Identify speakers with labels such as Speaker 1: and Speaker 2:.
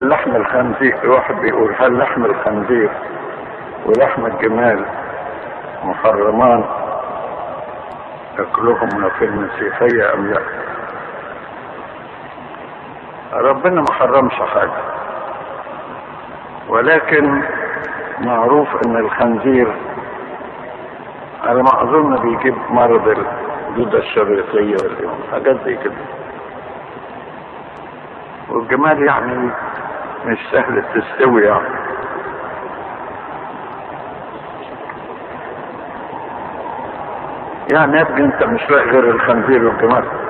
Speaker 1: لحم الخنزير واحد بيقول هل لحم الخنزير ولحم الجمال محرمان اكلهما في المسيحية ام لا ربنا ما حرمش حاجة ولكن معروف ان الخنزير على ما اظن بيجيب مرض الدودة الشريطية واليوم حاجات زي كده والجمال يعني مش سهل تستوي يعني يعني يبقى انت مش لاقي غير الخنزير والجمال